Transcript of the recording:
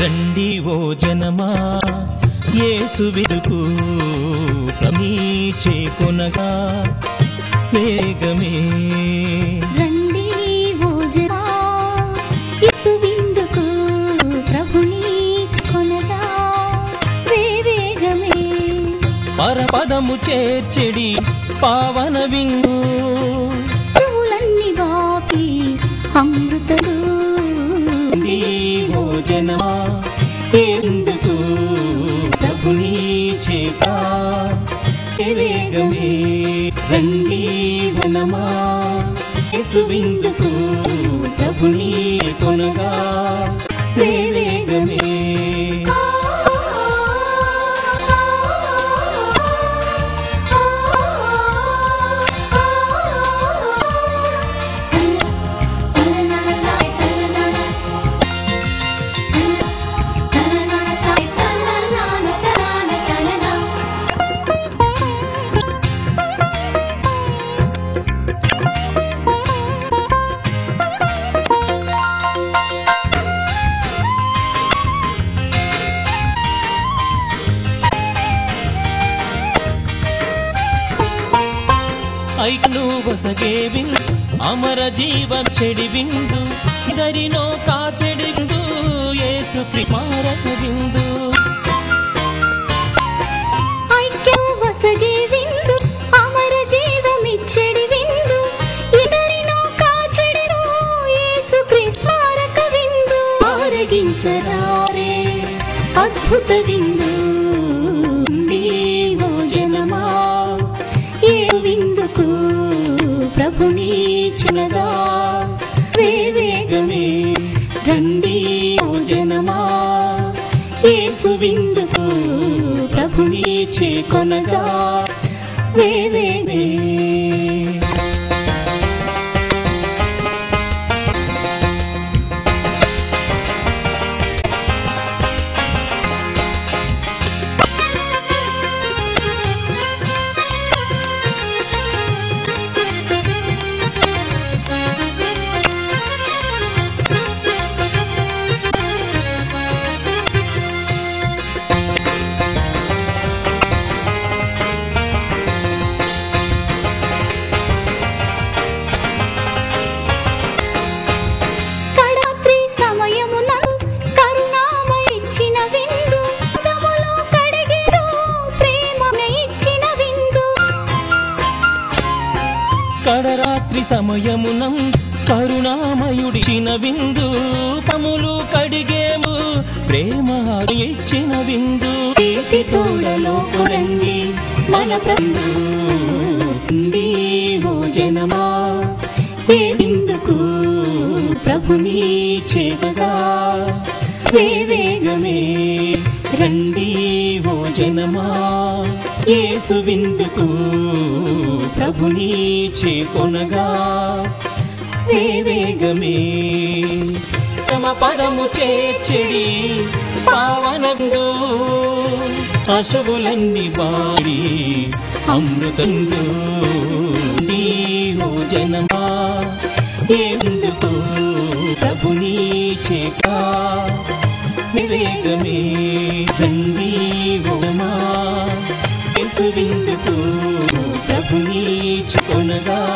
రండి ఓ జనమా యేసు విదుకు ప్రమీచే కొనగా వేగమే రండి ఓ జనా యేసు విందుకు ప్రభుని కొనగా వేవేగమే పరపదము చేర్చెడి పావన విందు చెవులన్నీ వాపి అమృతలు రండి ఓ జనమా ఎందుకు ప్రభుని చేత వేగమే రండి వనమా యేసు విందుకు ప్రభుని కొనగా వేగమే ఐకను వసగే బిందు అమర జీవ చెడి బిందు ఇదరినో కాచెడి బిందు యేసు ప్రిమారక బిందు ఐక్యం వసగే విందు అమర జీవమిచ్చడి విందు ఇదరినో కాచెడిను యేసు క్రీస్మారక విందు ఆరగించరారే అద్భుత విందు నీవో జనమా ఏ విందుకు ప్రభుని చినగా వేవేగమే రండి ఓ జనమా యేసు విందుకు ప్రభుని చేకొనగా వేవేగే కడాత్రి సమయమునందు కరుణామయ ఇచ్చిన విందు పదములో కడిగిడు ప్రేమన ఇచ్చిన విందు కడరాత్రి సమయమునం కరుణామయుడిచిన విందు పములు కడిగేము ప్రేమ ఇచ్చిన విందు ప్రీతి తోడలో కొరండి మన ప్రభు ఓ జనమా ఏ సిందుకు ప్రభుని చేపగా వేవేగమే రండి ఓ జనమా యేసు విందుకు ప్రభుని చేకొనగా వేవేగమే తమ పదము చేర్చెడి పావనందు అశువులన్నీ బాడి అమృతందు ఓ జనమా ఎందుకు ప్రభుని చేక వివేగమే రండి ఓమా యేసు విందుకు ప్రభుని కొనగా